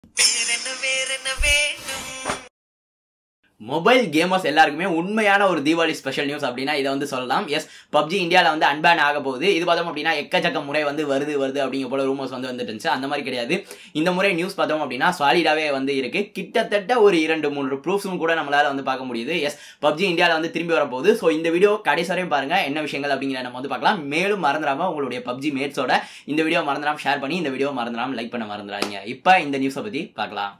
வேறென்ன வேறென்ன வேண்டும் மொபைல் கேமர்ஸ் எல்லாருக்குமே உண்மையான ஒரு தீபாவளி ஸ்பெஷல் நியூஸ் அப்படின்னா இதை வந்து சொல்லலாம் எஸ் பப்ஜி இந்தியாவில் வந்து அன்பேன் ஆக போகுது இது பார்த்தோம் அப்படின்னா எக்கச்சக்க முறை வந்து வருது வருது அப்படிங்கிற போல ரூமர்ஸ் வந்து வந்துட்டு இருந்துச்சு அந்த மாதிரி கிடையாது இந்த முறை நியூஸ் பார்த்தோம் அப்படின்னா சாலிடாவே வந்து இருக்கு கிட்டத்தட்ட ஒரு இரண்டு மூன்று ப்ரூஃப்ஸும் கூட நம்மளால வந்து பார்க்க முடியுது எஸ் பப்ஜி இந்தியாவில் வந்து திரும்பி வரப்போகுது ஸோ இந்த வீடியோ கடைசி வரையும் பாருங்க என்ன விஷயங்கள் அப்படிங்கிற நம்ம வந்து பார்க்கலாம் மேலும் மறந்துடாம உங்களுடைய பப்ஜி மேட்ஸோட இந்த வீடியோ மறந்துடாம ஷேர் பண்ணி இந்த வீடியோ மறந்துடாம லைக் பண்ண மறந்துடாதீங்க இப்போ இந்த நியூஸை பற்றி பார்க்கலாம்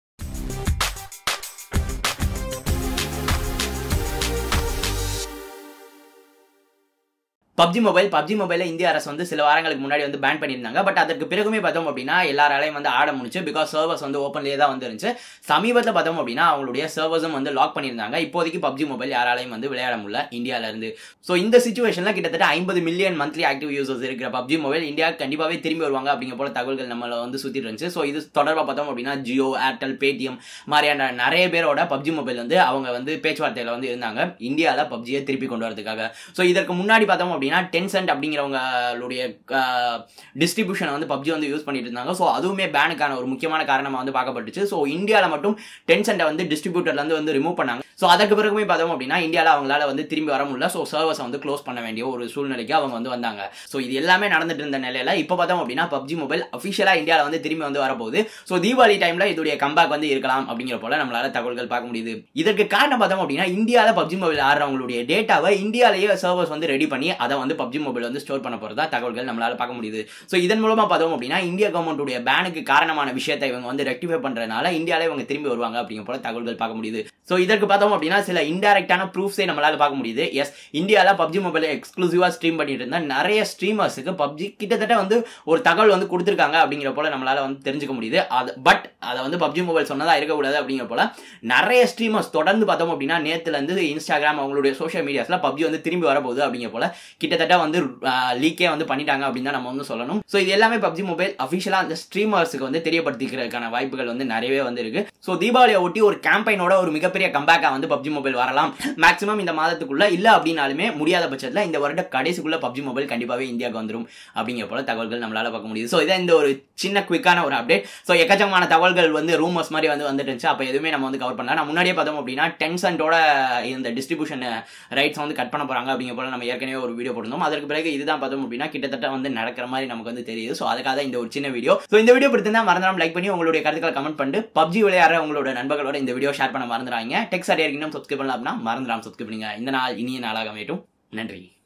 பப்ஜி மொபைல் பப்ஜி மொபைல இந்திய அரசு வந்து சில வாரங்களுக்கு முன்னாடி வந்து பேன் பண்ணியிருந்தாங்க பட் அதற்கு பிறகுமே பார்த்தோம் அப்படின்னா எல்லாராலையும் வந்து ஆட முடிச்சு பிகாஸ் சர்வர்ஸ் வந்து ஓப்பன்லேயே தான் வந்து இருந்துச்சு சமீபத்தில் பார்த்தோம் அப்படின்னா அவங்களுடைய சர்வர்ஸும் வந்து லாக் பண்ணியிருந்தாங்க இப்போதைக்கு பப்ஜி மொபைல் யாராலையும் வந்து விளையாட முடியல இந்தியால இருந்து ஸோ இந்த சுச்சுவேஷனில் கிட்டத்தட்ட ஐம்பது மில்லியன் மந்த்லி ஆக்டிவ் யூசர்ஸ் இருக்கிற பப்ஜி மொபைல் இந்தியா கண்டிப்பாகவே திரும்பி வருவாங்க அப்படிங்கிற போல தகவல்கள் நம்மள வந்து சுற்றிட்டு இருந்துச்சு ஸோ இது தொடர்பாக பார்த்தோம் அப்படின்னா ஜியோ ஏர்டெல் பேடிஎம் மாதிரியான நிறைய பேரோட பப்ஜி மொபைல் வந்து அவங்க வந்து பேச்சுவார்த்தையில் வந்து இருந்தாங்க இந்தியாவில் பப்ஜியை திருப்பி கொண்டு வரதுக்காக ஸோ இதற்கு முன்னாடி பார்த்தோம் அப்படின்னா டென்சென்ட் அப்படிங்கிறவங்களுடைய டிஸ்ட்ரிபியூஷனை வந்து பப்ஜி வந்து யூஸ் பண்ணிட்டு இருந்தாங்க ஸோ அதுவுமே பேனுக்கான ஒரு முக்கியமான காரணமாக வந்து பார்க்கப்பட்டுச்சு ஸோ இந்தியாவில் மட்டும் டென்சென்ட்டை வந்து டிஸ்ட்ரிபியூட்டர்லேருந்து வந்து ரிமூவ் பண்ணாங்க ஸோ அதுக்கு பிறகுமே பார்த்தோம் அப்படின்னா இந்தியாவில் அவங்களால வந்து திரும்பி வர முடியல ஸோ சர்வர்ஸை வந்து க்ளோஸ் பண்ண வேண்டிய ஒரு சூழ்நிலைக்கு அவங்க வந்து வந்தாங்க ஸோ இது எல்லாமே நடந்துட்டு இருந்த நிலையில இப்போ பார்த்தோம் அப்படின்னா பப்ஜி மொபைல் அஃபிஷியலாக இந்தியாவில் வந்து திரும்பி வந்து வரப்போகுது ஸோ தீபாவளி டைமில் இதோடைய கம்பேக் வந்து இருக்கலாம் அப்படிங்கிற போல நம்மளால தகவல்கள் பார்க்க முடியுது இதற்கு காரணம் பார்த்தோம் அப்படின்னா இந்தியாவில் பப்ஜி மொபைல் ஆடுறவங்களுடைய டேட்டாவை இந்தியாலேயே சர்வர்ஸ் வந்து ரெடி பண்ணி அதை வந்து பப்ஜி மொபைல் வந்து ஸ்டோர் பண்ண போகிறதா தகவல்கள் நம்மளால பார்க்க முடியுது ஸோ இதன் மூலமாக பார்த்தோம் அப்படின்னா இந்திய கவர்மெண்ட்டுடைய பேனுக்கு காரணமான விஷயத்தை இவங்க வந்து ரெக்டிஃபை பண்ணுறதுனால இந்தியாவிலே இவங்க திரும்பி வருவாங்க அப்படிங்கிற போல தகவல்கள் பார்க்க முடியுது ஸோ இதற்கு பார்த்தோம் அப்படின்னா சில இன்டெரக்டான ப்ரூஃப்ஸே நம்மளால பார்க்க முடியுது எஸ் இந்தியாவில் பப்ஜி மொபைலை எக்ஸ்க்ளூசிவாக ஸ்ட்ரீம் பண்ணிட்டு இருந்தா நிறைய ஸ்ட்ரீமர்ஸுக்கு பப்ஜி கிட்டத்தட்ட வந்து ஒரு தகவல் வந்து கொடுத்துருக்காங்க அப்படிங்கிற போல நம்மளால வந்து தெரிஞ்சுக்க முடியுது அது பட் அதை வந்து பப்ஜி மொபைல் சொன்னதா இருக்கக்கூடாது அப்படிங்கிற போல நிறைய ஸ்ட்ரீமர்ஸ் தொடர்ந்து பார்த்தோம் அப்படின்னா நேற்றுலேருந்து இன்ஸ்டாகிராம் அவங்களுடைய சோஷியல் மீடியாஸில் பப்ஜி வந்து திரும்பி வரப்போகுது அப்படிங்கிற போல கிட்டத்தட்ட வந்து லீக்கே வந்து பண்ணிட்டாங்க அப்படின்னு தான் நம்ம வந்து சொல்லணும் ஸோ இது எல்லாமே பப்ஜி மொபைல் அஃபிஷியலாக அந்த ஸ்ட்ரீமர்ஸுக்கு வந்து தெரியப்படுத்திக்கிறதுக்கான வாய்ப்புகள் வந்து நிறையவே வந்து இருக்கு ஸோ தீபாவளியை ஒட்டி ஒரு கேம்பெயினோட ஒரு மிகப்பெரிய கம்பேக்காக வந்து பப்ஜி மொபைல் வரலாம் மேக்ஸிமம் இந்த மாதத்துக்குள்ள இல்லை அப்படின்னாலுமே முடியாத பட்சத்தில் இந்த வருட கடைசிக்குள்ள பப்ஜி மொபைல் கண்டிப்பாகவே இந்தியாவுக்கு வந்துடும் அப்படிங்கிற போல தகவல்கள் நம்மளால பார்க்க முடியுது ஸோ இதான் இந்த ஒரு சின்ன குவிக்கான ஒரு அப்டேட் ஸோ எக்கச்சக்கமான தகவல்கள் வந்து ரூமர்ஸ் மாதிரி வந்து வந்துட்டு இருந்துச்சு அப்போ எதுவுமே நம்ம வந்து கவர் பண்ணலாம் நான் முன்னாடியே பார்த்தோம் அப்படின்னா டென்சென்ட்டோட இந்த டிஸ்ட்ரிபியூஷன் ரைட்ஸ் வந்து கட் பண்ண போறாங்க அப்படிங்கிற போல நம்ம ஏற்கனவே ஒரு வீடியோ போட்டிருந்தோம் அதற்கு பிறகு இதுதான் பார்த்தோம் அப்படின்னா கிட்டத்தட்ட வந்து நடக்கிற மாதிரி நமக்கு வந்து தெரியுது ஸோ அதுக்காக தான் இந்த ஒரு சின்ன வீடியோ ஸோ இந்த வீடியோ பிடிச்சிருந்தா மறந்துடாம லைக் பண்ணி உங்களுடைய கருத்துக்களை கமெண்ட் பண்ணிட்டு பப்ஜி விளையாடுற உங்களோட நண்பர்களோட இந்த வீடியோ ஷேர் பண்ண மறந்துடாங்க டெக்ஸ் அடியா இன்னும் சப்ஸ்கிரைப் பண்ணலாம் அப்படின்னா மறந்துடாம சப்ஸ்கிரைப் பண்ணுங்க இந்த நாள் இனிய நாளாக அமையட்டும் நன்றி